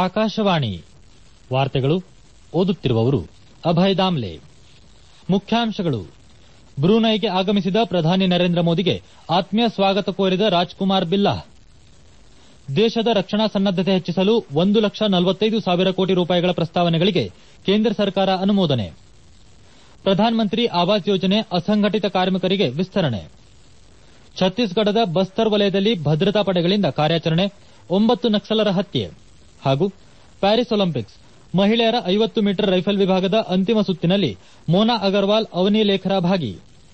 ಆಕಾಶವಾಣಿ ವಾರ್ತೆಗಳು ಓದುತ್ತಿರುವವರು ಅಭಯ್ ದಾಮ್ಲೆ ಮುಖ್ಯಾಂಶಗಳು ಬ್ರೂನೈಗೆ ಆಗಮಿಸಿದ ಪ್ರಧಾನಿ ನರೇಂದ್ರ ಮೋದಿಗೆ ಆತ್ಮೀಯ ಸ್ವಾಗತ ಕೋರಿದ ರಾಜ್ಕುಮಾರ್ ಬಿಲ್ಲಾ ದೇಶದ ರಕ್ಷಣಾ ಸನ್ನದ್ದತೆ ಹೆಚ್ಚಿಸಲು ಒಂದು ಲಕ್ಷ ನಲವತ್ತೈದು ಸಾವಿರ ಕೋಟಿ ರೂಪಾಯಿಗಳ ಪ್ರಸ್ತಾವನೆಗಳಿಗೆ ಕೇಂದ್ರ ಸರ್ಕಾರ ಅನುಮೋದನೆ ಪ್ರಧಾನಮಂತ್ರಿ ಆವಾಸ್ ಯೋಜನೆ ಅಸಂಘಟಿತ ಕಾರ್ಮಿಕರಿಗೆ ವಿಸ್ತರಣೆ ಛತ್ತೀಸ್ಗಢದ ಬಸ್ತರ್ ವಲಯದಲ್ಲಿ ಭದ್ರತಾ ಪಡೆಗಳಿಂದ ಕಾರ್ಯಾಚರಣೆ ಒಂಬತ್ತು ನಕ್ಸಲರ ಹತ್ಯೆ ಹಾಗೂ ಪ್ಯಾರಿಸ್ ಒಲಿಂಪಿಕ್ಸ್ ಮಹಿಳೆಯರ ಐವತ್ತು ಮೀಟರ್ ರೈಫಲ್ ವಿಭಾಗದ ಅಂತಿಮ ಸುತ್ತಿನಲ್ಲಿ ಮೋನಾ ಅಗರ್ವಾಲ್ ಅವನಿ ಲೇಖರಾ ಭಾಗಿ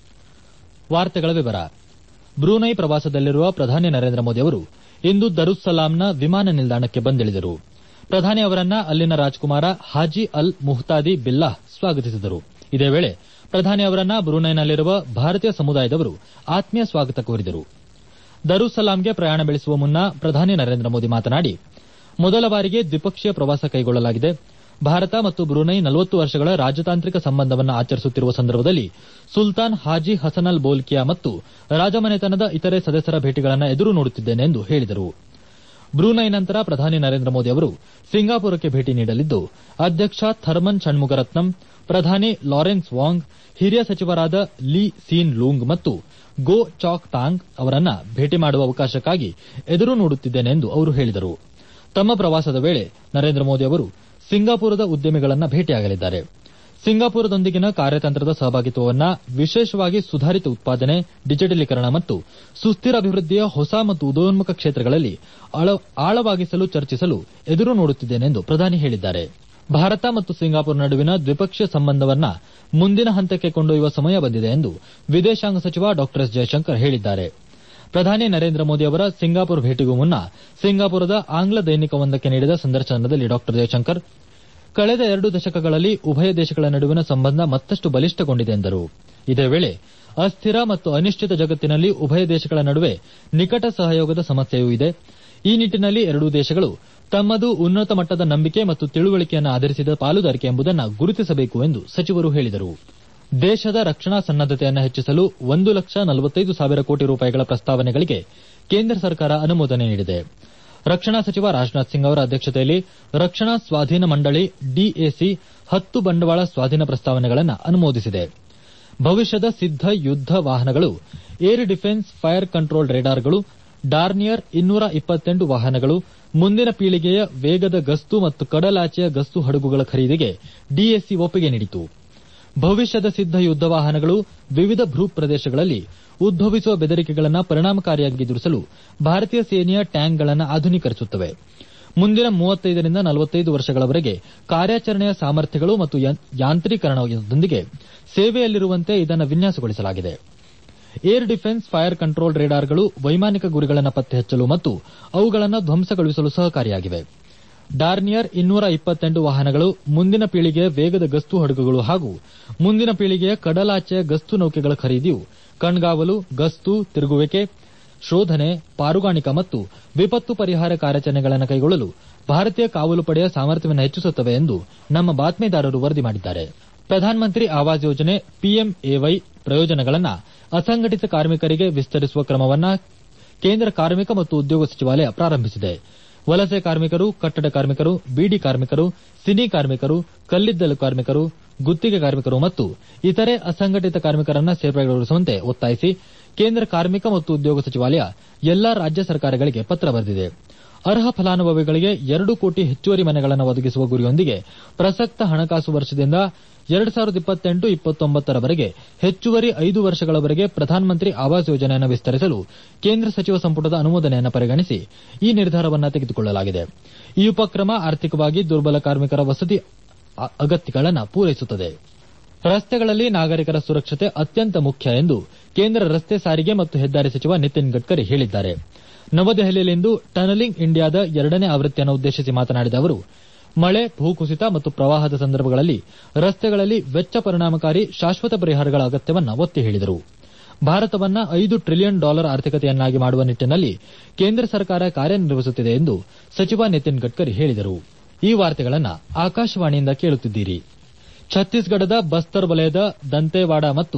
ಬ್ರೂನೈ ಪ್ರವಾಸದಲ್ಲಿರುವ ಪ್ರಧಾನಿ ನರೇಂದ್ರ ಮೋದಿ ಅವರು ಇಂದು ದರುಸ್ಸಲಾಂನ ವಿಮಾನ ನಿಲ್ದಾಣಕ್ಕೆ ಬಂದಿಳಿದರು ಪ್ರಧಾನಿ ಅವರನ್ನ ಅಲ್ಲಿನ ರಾಜಕುಮಾರ ಹಾಜಿ ಅಲ್ ಮುಹ್ತಾದಿ ಬಿಲ್ಲಾಹ್ ಸ್ವಾಗತಿಸಿದರು ಇದೇ ವೇಳೆ ಪ್ರಧಾನಿ ಅವರನ್ನ ಬ್ರೂನೈನಲ್ಲಿರುವ ಭಾರತೀಯ ಸಮುದಾಯದವರು ಆತ್ಮೀಯ ಸ್ವಾಗತ ಕೋರಿದರು ದರುಸ್ಸಲಾಂಗೆ ಪ್ರಯಾಣ ಬೆಳೆಸುವ ಮುನ್ನ ಪ್ರಧಾನಿ ನರೇಂದ್ರ ಮೋದಿ ಮಾತನಾಡಿ ಮೊದಲ ಬಾರಿಗೆ ದ್ವಿಪಕ್ಷೀಯ ಪ್ರವಾಸ ಕೈಗೊಳ್ಳಲಾಗಿದೆ ಭಾರತ ಮತ್ತು ಬ್ರೂನೈ ನಲವತ್ತು ವರ್ಷಗಳ ರಾಜತಾಂತ್ರಿಕ ಸಂಬಂಧವನ್ನು ಆಚರಿಸುತ್ತಿರುವ ಸಂದರ್ಭದಲ್ಲಿ ಸುಲ್ತಾನ್ ಹಾಜಿ ಹಸನ್ ಅಲ್ ಬೋಲ್ಕಿಯಾ ಮತ್ತು ರಾಜಮನೆತನದ ಇತರೆ ಸದಸ್ಯರ ಭೇಟಿಗಳನ್ನು ಎದುರು ನೋಡುತ್ತಿದ್ದೇನೆ ಎಂದು ಹೇಳಿದರು ಬ್ರೂನೈ ನಂತರ ಪ್ರಧಾನಿ ನರೇಂದ್ರ ಮೋದಿ ಅವರು ಸಿಂಗಾಪುರಕ್ಕೆ ಭೇಟಿ ನೀಡಲಿದ್ದು ಅಧ್ಯಕ್ಷ ಥರ್ಮನ್ ಷಣ್ಮುಗರತ್ನಂ ಪ್ರಧಾನಿ ಲಾರೆನ್ಸ್ ವಾಂಗ್ ಹಿರಿಯ ಸಚಿವರಾದ ಲೀ ಸೀನ್ ಲೂಂಗ್ ಮತ್ತು ಗೋ ಚಾಕ್ ತಾಂಗ್ ಅವರನ್ನ ಭೇಟಿ ಮಾಡುವ ಅವಕಾಶಕ್ಕಾಗಿ ಎದುರು ನೋಡುತ್ತಿದ್ದೇನೆ ಎಂದು ಅವರು ಹೇಳಿದರು ತಮ್ಮ ಪ್ರವಾಸದ ವೇಳೆ ನರೇಂದ್ರ ಮೋದಿ ಅವರು ಸಿಂಗಾಪುರದ ಉದ್ಯಮಿಗಳನ್ನ ಭೇಟಿಯಾಗಲಿದ್ದಾರೆ ಸಿಂಗಾಪುರದೊಂದಿಗಿನ ಕಾರ್ಯತಂತ್ರದ ಸಹಭಾಗಿತ್ವವನ್ನು ವಿಶೇಷವಾಗಿ ಸುಧಾರಿತ ಉತ್ಪಾದನೆ ಡಿಜಿಟಲೀಕರಣ ಮತ್ತು ಸುಸ್ಥಿರ ಅಭಿವೃದ್ಧಿಯ ಹೊಸ ಮತ್ತು ಉದಯೋನ್ಮುಖ ಕ್ಷೇತ್ರಗಳಲ್ಲಿ ಆಳವಾಗಿಸಲು ಚರ್ಚಿಸಲು ಎದುರು ನೋಡುತ್ತಿದ್ದೇನೆ ಎಂದು ಪ್ರಧಾನಿ ಹೇಳಿದ್ದಾರೆ ಭಾರತ ಮತ್ತು ಸಿಂಗಾಪುರ ನಡುವಿನ ದ್ವಿಪಕ್ಷೀಯ ಸಂಬಂಧವನ್ನ ಮುಂದಿನ ಹಂತಕ್ಕೆ ಕೊಂಡೊಯ್ಯುವ ಸಮಯ ಬಂದಿದೆ ಎಂದು ವಿದೇಶಾಂಗ ಸಚಿವ ಡಾ ಎಸ್ ಜಯಶಂಕರ್ ಹೇಳಿದ್ದಾರೆ ಪ್ರಧಾನಿ ನರೇಂದ್ರ ಮೋದಿ ಅವರ ಸಿಂಗಾಪುರ ಭೇಟಿಗೂ ಮುನ್ನ ಸಿಂಗಾಪುರದ ಆಂಗ್ಲ ದೈನಿಕವೊಂದಕ್ಕೆ ನೀಡಿದ ಸಂದರ್ಶನದಲ್ಲಿ ಡಾ ಜಯಶಂಕರ್ ಕಳೆದ ಎರಡು ದಶಕಗಳಲ್ಲಿ ಉಭಯ ದೇಶಗಳ ನಡುವಿನ ಸಂಬಂಧ ಮತ್ತಷ್ಟು ಬಲಿಷ್ಠಗೊಂಡಿದೆ ಎಂದರು ಇದೇ ವೇಳೆ ಅಸ್ಥಿರ ಮತ್ತು ಅನಿಶ್ಚಿತ ಜಗತ್ತಿನಲ್ಲಿ ಉಭಯ ದೇಶಗಳ ನಡುವೆ ನಿಕಟ ಸಹಯೋಗದ ಸಮಸ್ಯೆಯೂ ಇದೆ ಈ ನಿಟ್ಟಿನಲ್ಲಿ ಎರಡೂ ದೇಶಗಳು ತಮ್ಮದು ಉನ್ನತ ಮಟ್ಟದ ನಂಬಿಕೆ ಮತ್ತು ತಿಳುವಳಿಕೆಯನ್ನು ಆಧರಿಸಿದ ಪಾಲುದಾರಿಕೆ ಎಂಬುದನ್ನು ಗುರುತಿಸಬೇಕು ಎಂದು ಸಚಿವರು ಹೇಳಿದರು ದೇಶದ ರಕ್ಷಣಾ ಸನ್ನದ್ದತೆಯನ್ನು ಹೆಚ್ಚಿಸಲು ಒಂದು ಲಕ್ಷ ನಲವತ್ತೈದು ಸಾವಿರ ಕೋಟಿ ರೂಪಾಯಿಗಳ ಪ್ರಸ್ತಾವನೆಗಳಿಗೆ ಕೇಂದ್ರ ಸರ್ಕಾರ ಅನುಮೋದನೆ ನೀಡಿದೆ ರಕ್ಷಣಾ ಸಚಿವ ರಾಜನಾಥ್ ಸಿಂಗ್ ಅವರ ಅಧ್ಯಕ್ಷತೆಯಲ್ಲಿ ರಕ್ಷಣಾ ಸ್ವಾಧೀನ ಮಂಡಳಿ ಡಿಎಸಿ ಹತ್ತು ಬಂಡವಾಳ ಸ್ವಾಧೀನ ಪ್ರಸ್ತಾವನೆಗಳನ್ನು ಅನುಮೋದಿಸಿದೆ ಭವಿಷ್ಯದ ಸಿದ್ದ ಯುದ್ದ ವಾಹನಗಳು ಏರ್ ಡಿಫೆನ್ಸ್ ಫೈರ್ ಕಂಟ್ರೋಲ್ ರೇಡಾರ್ಗಳು ಡಾರ್ನಿಯರ್ ಇನ್ನೂರ ಇಪ್ಪತ್ತೆಂಟು ವಾಹನಗಳು ಮುಂದಿನ ಪೀಳಿಗೆಯ ವೇಗದ ಗಸ್ತು ಮತ್ತು ಕಡಲಾಚೆಯ ಗಸ್ತು ಹಡಗುಗಳ ಖರೀದಿಗೆ ಡಿಎಸಿ ಒಪ್ಪಿಗೆ ನೀಡಿತು ಭವಿಷ್ಯದ ಸಿದ್ದ ಯುದ್ದ ವಾಹನಗಳು ವಿವಿಧ ಭೂ ಪ್ರದೇಶಗಳಲ್ಲಿ ಉದ್ಭವಿಸುವ ಬೆದರಿಕೆಗಳನ್ನು ಪರಿಣಾಮಕಾರಿಯಾಗಿ ಎದುರಿಸಲು ಭಾರತೀಯ ಸೇನೆಯ ಟ್ಯಾಂಕ್ಗಳನ್ನು ಆಧುನೀಕರಿಸುತ್ತವೆ ಮುಂದಿನ ಮೂವತ್ತೈದರಿಂದ ನಲವತ್ತೈದು ವರ್ಷಗಳವರೆಗೆ ಕಾರ್ಯಾಚರಣೆಯ ಸಾಮರ್ಥ್ಯಗಳು ಮತ್ತು ಯಾಂತ್ರೀಕರಣದೊಂದಿಗೆ ಸೇವೆಯಲ್ಲಿರುವಂತೆ ಇದನ್ನು ವಿನ್ಯಾಸಗೊಳಿಸಲಾಗಿದೆ ಏರ್ ಡಿಫೆನ್ಸ್ ಫೈರ್ ಕಂಟ್ರೋಲ್ ರೇಡಾರ್ಗಳು ವೈಮಾನಿಕ ಗುರಿಗಳನ್ನು ಪತ್ತೆ ಹಚ್ಚಲು ಮತ್ತು ಅವುಗಳನ್ನು ಧ್ವಂಸಗೊಳಿಸಲು ಸಹಕಾರಿಯಾಗಿವೆ ಡಾರ್ನಿಯರ್ ಇನ್ನೂರ ಇಪ್ಪತ್ತೆಂಟು ವಾಹನಗಳು ಮುಂದಿನ ಪೀಳಿಗೆಯ ವೇಗದ ಗಸ್ತು ಹಡಗುಗಳು ಹಾಗೂ ಮುಂದಿನ ಪೀಳಿಗೆಯ ಕಡಲಾಚೆಯ ಗಸ್ತು ನೌಕೆಗಳ ಖರೀದಿಯು ಕಣ್ಗಾವಲು ಗಸ್ತು ತಿರುಗುವಿಕೆ ಶೋಧನೆ ಪಾರುಗಾಣಿಕಾ ಮತ್ತು ವಿಪತ್ತು ಪರಿಹಾರ ಕಾರ್ಯಾಚರಣೆಗಳನ್ನು ಕೈಗೊಳ್ಳಲು ಭಾರತೀಯ ಕಾವಲು ಪಡೆಯ ಸಾಮರ್ಥ್ಯವನ್ನು ಹೆಚ್ಚಿಸುತ್ತವೆ ಎಂದು ನಮ್ಮ ಬಾತ್ಮೀದಾರರು ವರದಿ ಮಾಡಿದ್ದಾರೆ ಪ್ರಧಾನಮಂತ್ರಿ ಆವಾಸ್ ಯೋಜನೆ ಪಿಎಂಎವೈ ಪ್ರಯೋಜನಗಳನ್ನು ಅಸಂಘಟಿತ ಕಾರ್ಮಿಕರಿಗೆ ವಿಸ್ತರಿಸುವ ಕ್ರಮವನ್ನು ಕೇಂದ್ರ ಕಾರ್ಮಿಕ ಮತ್ತು ಉದ್ಯೋಗ ಸಚಿವಾಲಯ ಪ್ರಾರಂಭಿಸಿದೆ ವಲಸೆ ಕಾರ್ಮಿಕರು ಕಟ್ಟಡ ಕಾರ್ಮಿಕರು ಬೀಡಿ ಕಾರ್ಮಿಕರು ಸಿನಿ ಕಾರ್ಮಿಕರು ಕಲ್ಲಿದ್ದಲು ಕಾರ್ಮಿಕರು ಗುತ್ತಿಗೆ ಕಾರ್ಮಿಕರು ಮತ್ತು ಇತರೆ ಅಸಂಘಟಿತ ಕಾರ್ಮಿಕರನ್ನು ಸೇರ್ಪಡೆಗೊಳಿಸುವಂತೆ ಒತ್ತಾಯಿಸಿ ಕೇಂದ್ರ ಕಾರ್ಮಿಕ ಮತ್ತು ಉದ್ಯೋಗ ಸಚಿವಾಲಯ ಎಲ್ಲಾ ರಾಜ್ಯ ಸರ್ಕಾರಗಳಿಗೆ ಪತ್ರ ಬರೆದಿದೆ ಅರ್ಹ ಫಲಾನುಭವಿಗಳಿಗೆ ಎರಡು ಕೋಟಿ ಹೆಚ್ಚುವರಿ ಮನೆಗಳನ್ನು ಒದಗಿಸುವ ಗುರಿಯೊಂದಿಗೆ ಪ್ರಸಕ್ತ ಹಣಕಾಸು ವರ್ಷದಿಂದ ಎರಡು ಸಾವಿರದ ಇಪ್ಪತ್ತೆಂಟು ಇಪ್ಪತ್ತೊಂಬತ್ತರವರೆಗೆ ಹೆಚ್ಚುವರಿ ಐದು ವರ್ಷಗಳವರೆಗೆ ಪ್ರಧಾನಮಂತ್ರಿ ಆವಾಸ್ ಯೋಜನೆಯನ್ನು ವಿಸ್ತರಿಸಲು ಕೇಂದ್ರ ಸಚಿವ ಸಂಪುಟದ ಅನುಮೋದನೆಯನ್ನು ಪರಿಗಣಿಸಿ ಈ ನಿರ್ಧಾರವನ್ನು ತೆಗೆದುಕೊಳ್ಳಲಾಗಿದೆ ಈ ಉಪಕ್ರಮ ಆರ್ಥಿಕವಾಗಿ ದುರ್ಬಲ ಕಾರ್ಮಿಕರ ವಸತಿ ಅಗತ್ಯಗಳನ್ನು ಪೂರೈಸುತ್ತದೆ ರಸ್ತೆಗಳಲ್ಲಿ ನಾಗರಿಕರ ಸುರಕ್ಷತೆ ಅತ್ಯಂತ ಮುಖ್ಯ ಎಂದು ಕೇಂದ್ರ ರಸ್ತೆ ಸಾರಿಗೆ ಮತ್ತು ಹೆದ್ದಾರಿ ಸಚಿವ ನಿತಿನ್ ಗಡ್ಕರಿ ಹೇಳಿದ್ದಾರೆ ನವದೆಹಲಿಯಲ್ಲಿಂದು ಟನಲಿಂಗ್ ಇಂಡಿಯಾದ ಎರಡನೇ ಆವೃತ್ತಿಯನ್ನು ಉದ್ದೇಶಿಸಿ ಮಾತನಾಡಿದ ಅವರು ಮಳೆ ಭೂಕುಸಿತ ಮತ್ತು ಪ್ರವಾಹದ ಸಂದರ್ಭಗಳಲ್ಲಿ ರಸ್ತೆಗಳಲ್ಲಿ ವೆಚ್ಚ ಪರಿಣಾಮಕಾರಿ ಶಾಶ್ವತ ಪರಿಹಾರಗಳ ಅಗತ್ಯವನ್ನು ಒತ್ತಿ ಹೇಳಿದರು ಭಾರತವನ್ನ ಐದು ಟ್ರಿಲಿಯನ್ ಡಾಲರ್ ಆರ್ಥಿಕತೆಯನ್ನಾಗಿ ಮಾಡುವ ನಿಟ್ಟಿನಲ್ಲಿ ಕೇಂದ್ರ ಸರ್ಕಾರ ಕಾರ್ಯನಿರ್ವಹಿಸುತ್ತಿದೆ ಎಂದು ಸಚಿವ ನಿತಿನ್ ಗಡ್ಕರಿ ಹೇಳಿದರು ಈ ವಾರ್ತೆಗಳನ್ನು ಆಕಾಶವಾಣಿಯಿಂದ ಕೇಳುತ್ತಿದ್ದೀರಿ ಛತ್ತೀಸ್ಗಢದ ಬಸ್ತರ್ ವಲಯದ ದಂತೇವಾಡ ಮತ್ತು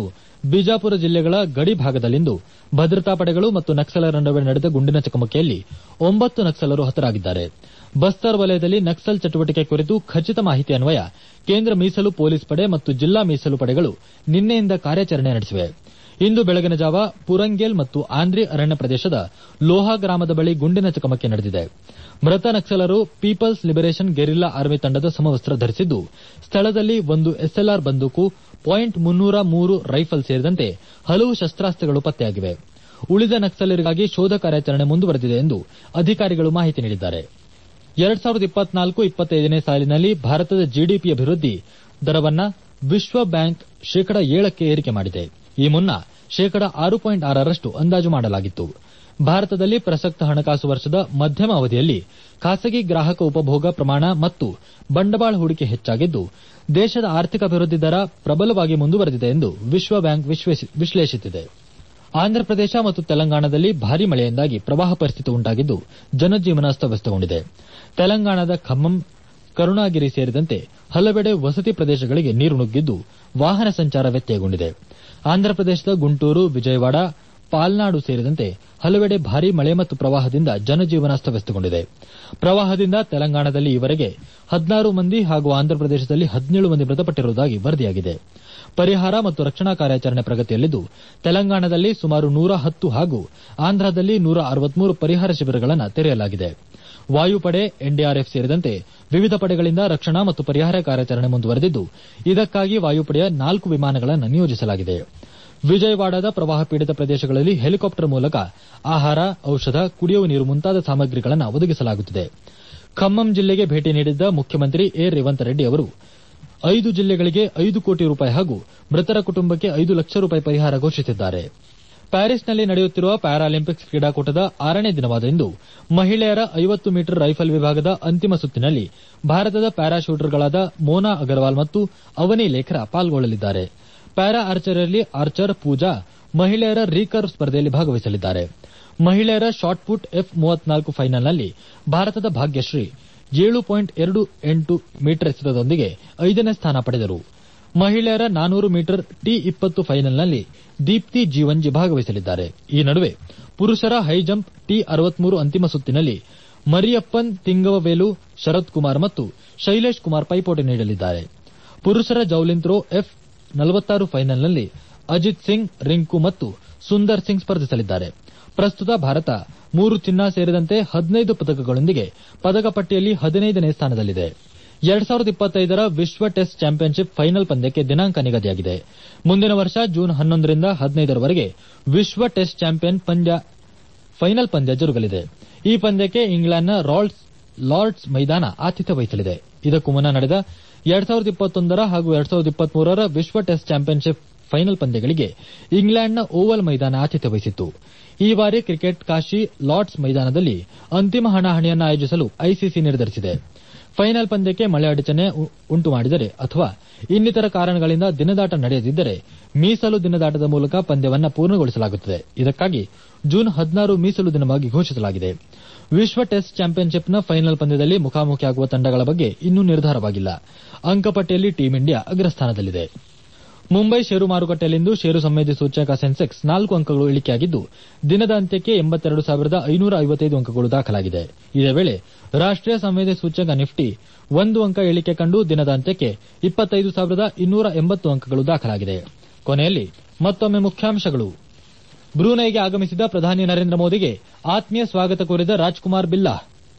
ಬಿಜಾಪುರ ಜಿಲ್ಲೆಗಳ ಗಡಿ ಭಾಗದಲ್ಲಿಂದು ಭದ್ರತಾ ಪಡೆಗಳು ಮತ್ತು ನಕ್ಸಲರ ನಡುವೆ ನಡೆದ ಗುಂಡಿನ ಚಕಮಕಿಯಲ್ಲಿ ಒಂಬತ್ತು ನಕ್ಸಲರು ಹತರಾಗಿದ್ದಾರೆ ಬಸ್ತರ್ ವಲಯದಲ್ಲಿ ನಕ್ಸಲ್ ಚಟುವಟಿಕೆ ಕುರಿತು ಖಚಿತ ಮಾಹಿತಿ ಅನ್ವಯ ಕೇಂದ್ರ ಮೀಸಲು ಪೊಲೀಸ್ ಪಡೆ ಮತ್ತು ಜಿಲ್ಲಾ ಮೀಸಲು ಪಡೆಗಳು ನಿನ್ನೆಯಿಂದ ಕಾರ್ಯಾಚರಣೆ ನಡೆಸಿವೆ ಇಂದು ಬೆಳಗಿನ ಜಾವ ಪುರಂಗೇಲ್ ಮತ್ತು ಆಂದ್ರಿ ಅರಣ್ಯ ಪ್ರದೇಶದ ಲೋಹಾ ಗ್ರಾಮದ ಬಳಿ ಗುಂಡಿನ ಚಕಮಕಿ ನಡೆದಿದೆ ಮೃತ ನಕ್ಸಲರು ಪೀಪಲ್ಸ್ ಲಿಬರೇಷನ್ ಗೆರಿಲ್ಲಾ ಆರ್ಮಿ ತಂಡದ ಸಮವಸ್ತ್ರ ಧರಿಸಿದ್ದು ಸ್ಥಳದಲ್ಲಿ ಒಂದು ಎಸ್ಎಲ್ಆರ್ ಬಂದೂಕು ಪಾಯಿಂಟ್ ಮುನ್ನೂರ ಮೂರು ರೈಫಲ್ ಸೇರಿದಂತೆ ಹಲವು ಶಸ್ತ್ರಾಸ್ತ್ರಗಳು ಪತ್ತೆಯಾಗಿವೆ ಉಳಿದ ನಕ್ಸಲರಿಗಾಗಿ ಶೋಧ ಕಾರ್ಯಾಚರಣೆ ಮುಂದುವರೆದಿದೆ ಎಂದು ಅಧಿಕಾರಿಗಳು ಮಾಹಿತಿ ನೀಡಿದ್ದಾರೆ ಎರಡ್ ಸಾವಿರದ ಇಪ್ಪತ್ನಾಲ್ಕು ಇಪ್ಪತ್ತೈದನೇ ಸಾಲಿನಲ್ಲಿ ಭಾರತದ ಜಿಡಿಪಿ ಅಭಿವೃದ್ಧಿ ದರವನ್ನ ವಿಶ್ವ ಬ್ಯಾಂಕ್ ಶೇಕಡ ಏಳಕ್ಕೆ ಏರಿಕೆ ಮಾಡಿದೆ ಈ ಮುನ್ನ ಶೇಕಡ ಆರು ಪಾಯಿಂಟ್ ಆರರಷ್ಟು ಅಂದಾಜು ಮಾಡಲಾಗಿತ್ತು ಭಾರತದಲ್ಲಿ ಪ್ರಸಕ್ತ ಹಣಕಾಸು ವರ್ಷದ ಮಧ್ಯಮ ಅವಧಿಯಲ್ಲಿ ಖಾಸಗಿ ಗ್ರಾಹಕ ಉಪಭೋಗ ಪ್ರಮಾಣ ಮತ್ತು ಬಂಡವಾಳ ಹೂಡಿಕೆ ಹೆಚ್ಚಾಗಿದ್ದು ದೇಶದ ಆರ್ಥಿಕ ಅಭಿವೃದ್ಧಿ ದರ ಪ್ರಬಲವಾಗಿ ಮುಂದುವರೆದಿದೆ ಎಂದು ವಿಶ್ವ ಬ್ಯಾಂಕ್ ವಿಶ್ಲೇಷಿಸಿದೆ ಆಂಧ್ರಪ್ರದೇಶ ಮತ್ತು ತೆಲಂಗಾಣದಲ್ಲಿ ಭಾರೀ ಮಳೆಯಿಂದಾಗಿ ಪ್ರವಾಹ ಪರಿಸ್ಥಿತಿ ಉಂಟಾಗಿದ್ದು ಜನಜೀವನ ಅಸ್ತವ್ಯಸ್ತಗೊಂಡಿದೆ ತೆಲಂಗಾಣದ ಖಮ್ಮಂ ಕರುಣಾಗಿರಿ ಸೇರಿದಂತೆ ಹಲವೆಡೆ ವಸತಿ ಪ್ರದೇಶಗಳಿಗೆ ನೀರು ನುಗ್ಗಿದ್ದು ವಾಹನ ಸಂಚಾರ ವ್ಯತ್ಯಯಗೊಂಡಿದೆ ಆಂಧ್ರಪ್ರದೇಶದ ಗುಂಟೂರು ವಿಜಯವಾಡ ಪಾಲ್ನಾಡು ಸೇರಿದಂತೆ ಹಲವೆಡೆ ಭಾರೀ ಮಳೆ ಮತ್ತು ಪ್ರವಾಹದಿಂದ ಜನಜೀವನ ಅಸ್ತವ್ಯಸ್ತಗೊಂಡಿದೆ ಪ್ರವಾಹದಿಂದ ತೆಲಂಗಾಣದಲ್ಲಿ ಈವರೆಗೆ ಹದಿನಾರು ಮಂದಿ ಹಾಗೂ ಆಂಧ್ರಪ್ರದೇಶದಲ್ಲಿ ಹದಿನೇಳು ಮಂದಿ ಮೃತಪಟ್ಟಿರುವುದಾಗಿ ವರದಿಯಾಗಿದೆ ಪರಿಹಾರ ಮತ್ತು ರಕ್ಷಣಾ ಕಾರ್ಯಾಚರಣೆ ಪ್ರಗತಿಯಲ್ಲಿದ್ದು ತೆಲಂಗಾಣದಲ್ಲಿ ಸುಮಾರು ನೂರ ಹತ್ತು ಹಾಗೂ ಆಂಧ್ರದಲ್ಲಿ ನೂರ ಅರವತ್ಮೂರು ಪರಿಹಾರ ಶಿಬಿರಗಳನ್ನು ತೆರೆಯಲಾಗಿದೆ ವಾಯುಪಡೆ ಎನ್ಡಿಆರ್ಎಫ್ ಸೇರಿದಂತೆ ವಿವಿಧ ಪಡೆಗಳಿಂದ ರಕ್ಷಣಾ ಮತ್ತು ಪರಿಹಾರ ಕಾರ್ಯಾಚರಣೆ ಮುಂದುವರೆದಿದ್ದು ಇದಕ್ಕಾಗಿ ವಾಯುಪಡೆಯ ನಾಲ್ಕು ವಿಮಾನಗಳನ್ನು ನಿಯೋಜಿಸಲಾಗಿದೆ ವಿಜಯವಾಡದ ಪ್ರವಾಹ ಪೀಡಿತ ಪ್ರದೇಶಗಳಲ್ಲಿ ಹೆಲಿಕಾಪ್ಟರ್ ಮೂಲಕ ಆಹಾರ ಔಷಧ ಕುಡಿಯುವ ನೀರು ಮುಂತಾದ ಸಾಮಗ್ರಿಗಳನ್ನು ಒದಗಿಸಲಾಗುತ್ತಿದೆ ಖಮ್ಮಂ ಜಿಲ್ಲೆಗೆ ಭೇಟಿ ನೀಡಿದ್ದ ಮುಖ್ಯಮಂತ್ರಿ ಎ ರೇವಂತ್ ರೆಡ್ಡಿ ಅವರು ಐದು ಜಿಲ್ಲೆಗಳಿಗೆ ಐದು ಕೋಟಿ ರೂಪಾಯಿ ಹಾಗೂ ಮೃತರ ಕುಟುಂಬಕ್ಕೆ ಐದು ಲಕ್ಷ ರೂಪಾಯಿ ಪರಿಹಾರ ಘೋಷಿಸಿದ್ದಾರೆ ಪ್ಯಾರಿಸ್ನಲ್ಲಿ ನಡೆಯುತ್ತಿರುವ ಪ್ಯಾರಾಲಿಂಪಿಕ್ಸ್ ಕ್ರೀಡಾಕೂಟದ ಆರನೇ ದಿನವಾದ ಇಂದು ಮಹಿಳೆಯರ ಐವತ್ತು ಮೀಟರ್ ರೈಫಲ್ ವಿಭಾಗದ ಅಂತಿಮ ಸುತ್ತಿನಲ್ಲಿ ಭಾರತದ ಪ್ಯಾರಾ ಶೂಟರ್ಗಳಾದ ಮೋನಾ ಅಗರ್ವಾಲ್ ಮತ್ತು ಅವನಿ ಲೇಖರಾ ಪಾಲ್ಗೊಳ್ಳಲಿದ್ದಾರೆ ಪ್ಯಾರಾ ಆರ್ಚರಿಯಲ್ಲಿ ಆರ್ಚರ್ ಪೂಜಾ ಮಹಿಳೆಯರ ರೀಕರ್ವ್ ಸ್ಪರ್ಧೆಯಲ್ಲಿ ಭಾಗವಹಿಸಲಿದ್ದಾರೆ ಮಹಿಳೆಯರ ಶಾಟ್ ಪುಟ್ ಎಫ್ ಮೂವತ್ನಾಲ್ಕು ಫೈನಲ್ನಲ್ಲಿ ಭಾರತದ ಭಾಗ್ಯಶ್ರೀ ಏಳು ಪಾಯಿಂಟ್ ಎರಡು ಎಂಟು ಮೀಟರ್ ಎತ್ತರದೊಂದಿಗೆ ಐದನೇ ಸ್ಥಾನ ಪಡೆದರು ಮಹಿಳೆಯರ ನಾನೂರು ಮೀಟರ್ ಟಿ ಇಪ್ಪತ್ತು ಫೈನಲ್ನಲ್ಲಿ ದೀಪ್ತಿ ಜೀವಂಜಿ ಭಾಗವಹಿಸಲಿದ್ದಾರೆ ಈ ನಡುವೆ ಪುರುಷರ ಹೈಜಂಪ್ ಟಿ ಅರವತ್ಮೂರು ಅಂತಿಮ ಸುತ್ತಿನಲ್ಲಿ ಮರಿಯಪ್ಪನ್ ತಿಂಗವವೇಲು ಶರತ್ ಕುಮಾರ್ ಮತ್ತು ಶೈಲೇಶ್ ಕುಮಾರ್ ಪೈಪೋಟಿ ನೀಡಲಿದ್ದಾರೆ ಪುರುಷರ ಜೌಲಿನ್ ಥ್ರೋ ಎಫ್ ನಲವತ್ತಾರು ಫೈನಲ್ನಲ್ಲಿ ಅಜಿತ್ ಸಿಂಗ್ ರಿಂಕು ಮತ್ತು ಸುಂದರ್ ಸಿಂಗ್ ಸ್ಪರ್ಧಿಸಲಿದ್ದಾರೆ ಪ್ರಸ್ತುತ ಭಾರತ ಮೂರು ಚಿನ್ನ ಸೇರಿದಂತೆ ಹದಿನೈದು ಪದಕಗಳೊಂದಿಗೆ ಪದಕ ಪಟ್ಟಿಯಲ್ಲಿ ಹದಿನೈದನೇ ಸ್ಥಾನದಲ್ಲಿದೆ ಎರಡ್ ಸಾವಿರದ ಇಪ್ಪತ್ತೈದರ ವಿಶ್ವ ಟೆಸ್ಟ್ ಚಾಂಪಿಯನ್ಶಿಪ್ ಫೈನಲ್ ಪಂದ್ಯಕ್ಕೆ ದಿನಾಂಕ ನಿಗದಿಯಾಗಿದೆ ಮುಂದಿನ ವರ್ಷ ಜೂನ್ ಹನ್ನೊಂದರಿಂದ ಹದಿನೈದರವರೆಗೆ ವಿಶ್ವ ಟೆಸ್ಟ್ ಚಾಂಪಿಯನ್ ಪಂದ್ಯ ಫೈನಲ್ ಪಂದ್ಯ ಜರುಗಲಿದೆ ಈ ಪಂದ್ಯಕ್ಕೆ ಇಂಗ್ಲೆಂಡ್ನ ಲಾರ್ಡ್ಸ್ ಮೈದಾನ ಆತಿಥ್ಯ ವಹಿಸಲಿದೆ ಇದಕ್ಕೂ ಮುನ್ನ ನಡೆದ ಎರಡ್ ಸಾವಿರದ ಇಪ್ಪತ್ತೊಂದರ ಹಾಗೂ ಎರಡ್ ಸಾವಿರದ ಇಪ್ಪತ್ಮೂರರ ವಿಶ್ವ ಟೆಸ್ಟ್ ಚಾಂಪಿಯನ್ಶಿಪ್ ಫೈನಲ್ ಪಂದ್ಯಗಳಿಗೆ ಇಂಗ್ಲೆಂಡ್ನ ಓವಲ್ ಮೈದಾನ ಆತಿಥ್ಯ ವಹಿಸಿತ್ತು ಈ ಬಾರಿ ಕ್ರಿಕೆಟ್ ಕಾಶಿ ಲಾರ್ಡ್ಸ್ ಮೈದಾನದಲ್ಲಿ ಅಂತಿಮ ಹಣಾಹಣಿಯನ್ನು ಆಯೋಜಿಸಲು ಐಸಿಸಿ ನಿರ್ಧರಿಸಿದೆ ಫೈನಲ್ ಪಂದ್ಯಕ್ಕೆ ಮಳೆ ಅಡಚಣೆ ಉಂಟು ಮಾಡಿದರೆ ಅಥವಾ ಇನ್ನಿತರ ಕಾರಣಗಳಿಂದ ದಿನದಾಟ ನಡೆಯದಿದ್ದರೆ ಮೀಸಲು ದಿನದಾಟದ ಮೂಲಕ ಪಂದ್ಯವನ್ನು ಪೂರ್ಣಗೊಳಿಸಲಾಗುತ್ತದೆ ಇದಕ್ಕಾಗಿ ಜೂನ್ ಹದಿನಾರು ಮೀಸಲು ದಿನವಾಗಿ ಘೋಷಿಸಲಾಗಿದೆ ವಿಶ್ವ ಟೆಸ್ಟ್ ಚಾಂಪಿಯನ್ಶಿಪ್ನ ಫೈನಲ್ ಪಂದ್ಯದಲ್ಲಿ ಮುಖಾಮುಖಿಯಾಗುವ ತಂಡಗಳ ಬಗ್ಗೆ ಇನ್ನೂ ನಿರ್ಧಾರವಾಗಿಲ್ಲ ಅಂಕಪಟ್ಟಿಯಲ್ಲಿ ಟೀಂ ಇಂಡಿಯಾ ಅಗ್ರಸ್ಥಾನದಲ್ಲಿದೆ ಮುಂಬೈ ಷೇರು ಮಾರುಕಟ್ಟೆಯಲ್ಲಿಂದು ಷೇರು ಸಂವೇದಿ ಸೂಚ್ಯಂಕ ಸೆನ್ಸೆಕ್ಸ್ ನಾಲ್ಕು ಅಂಕಗಳು ಇಳಿಕೆಯಾಗಿದ್ದು ದಿನದ ಅಂತ್ಯಕ್ಕೆ ಎಂಬತ್ತೆರಡು ಸಾವಿರದ ಐನೂರ ಐವತ್ತೈದು ಅಂಕಗಳು ದಾಖಲಾಗಿದೆ ಇದೇ ವೇಳೆ ರಾಷ್ಟೀಯ ಸಂವೇದಿ ಸೂಚ್ಯಂಕ ನಿಫ್ಟಿ ಒಂದು ಅಂಕ ಇಳಿಕೆ ಕಂಡು ದಿನದ ಅಂತ್ಯಕ್ಕೆ ಇಪ್ಪತ್ತೈದು ಸಾವಿರದ ಇನ್ನೂರ ಎಂಬತ್ತು ಅಂಕಗಳು ದಾಖಲಾಗಿದೆ ಕೊನೆಯಲ್ಲಿ ಮತ್ತೊಮ್ಮೆ ಮುಖ್ಯಾಂಶಗಳು ಬ್ರೂನೈಗೆ ಆಗಮಿಸಿದ ಪ್ರಧಾನಿ ನರೇಂದ್ರ ಮೋದಿಗೆ ಆತ್ಮೀಯ ಸ್ವಾಗತ ಕೋರಿದ ರಾಜ್ಕುಮಾರ್ ಬಿಲ್ಲಾ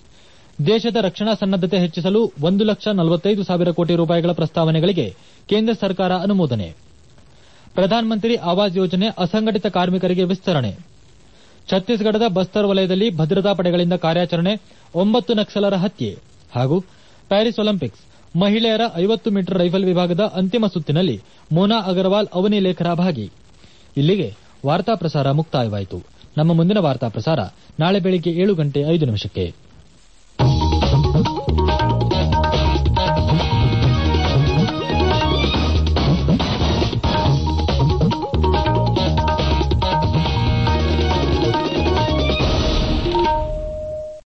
ದೇಶದ ರಕ್ಷಣಾ ಸನ್ನದ್ದತೆ ಹೆಚ್ಚಿಸಲು ಒಂದು ಲಕ್ಷ ನಲವತ್ತೈದು ಸಾವಿರ ಕೋಟಿ ರೂಪಾಯಿಗಳ ಪ್ರಸ್ತಾವನೆಗಳಿಗೆ ಕೇಂದ್ರ ಸರ್ಕಾರ ಅನುಮೋದನೆ ಪ್ರಧಾನಮಂತ್ರಿ ಆವಾಸ್ ಯೋಜನೆ ಅಸಂಘಟಿತ ಕಾರ್ಮಿಕರಿಗೆ ವಿಸ್ತರಣೆ ಛತ್ತೀಸ್ಗಢದ ಬಸ್ತರ್ ವಲಯದಲ್ಲಿ ಭದ್ರತಾ ಪಡೆಗಳಿಂದ ಕಾರ್ಯಾಚರಣೆ ಒಂಬತ್ತು ನಕ್ಸಲರ ಹತ್ಯೆ ಹಾಗೂ ಪ್ಯಾರಿಸ್ ಒಲಿಂಪಿಕ್ಸ್ ಮಹಿಳೆಯರ ಐವತ್ತು ಮೀಟರ್ ರೈಫಲ್ ವಿಭಾಗದ ಅಂತಿಮ ಸುತ್ತಿನಲ್ಲಿ ಮೋನಾ ಅಗರ್ವಾಲ್ ಅವನಿ ಲೇಖರಾ ಭಾಗಿ ಇಲ್ಲಿಗೆ ವಾರ್ತಾ ಪ್ರಸಾರ ಮುಕ್ತಾಯವಾಯಿತು ನಮ್ಮ ಮುಂದಿನ ವಾರ್ತಾ ಪ್ರಸಾರ ನಾಳೆ ಬೆಳಿಗ್ಗೆ ಏಳು ಗಂಟೆ ಐದು ನಿಮಿಷಕ್ಕೆ